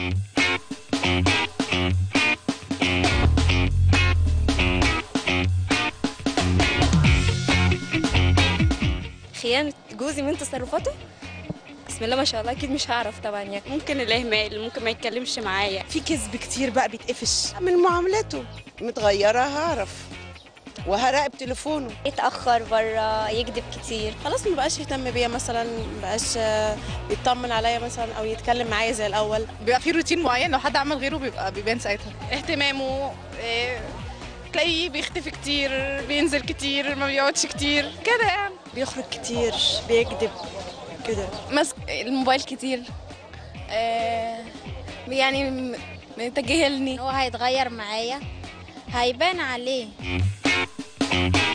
خيانة جوزي من تصرفاته بسم الله ما شاء الله اكيد مش هعرف طبعا يعني ممكن الاهمال ممكن ما يتكلمش معايا في كذب كتير بقى بيتقفش من معاملته متغيرة هعرف وهراقب تليفونه يتأخر بره يكذب كتير خلاص ما بقاش يهتم بيا مثلا ما بقاش آه، يطمن عليا مثلا او يتكلم معايا زي الاول بيبقى في روتين معين لو حد عمل غيره بيبقى بيبان ساعتها اهتمامه إيه، تلاقيه بيختفي كتير بينزل كتير ما بيقعدش كتير كده يعني بيخرج كتير بيكذب كده ماسك الموبايل كتير آه يعني م- متجاهلني هو هيتغير معايا هيبان عليه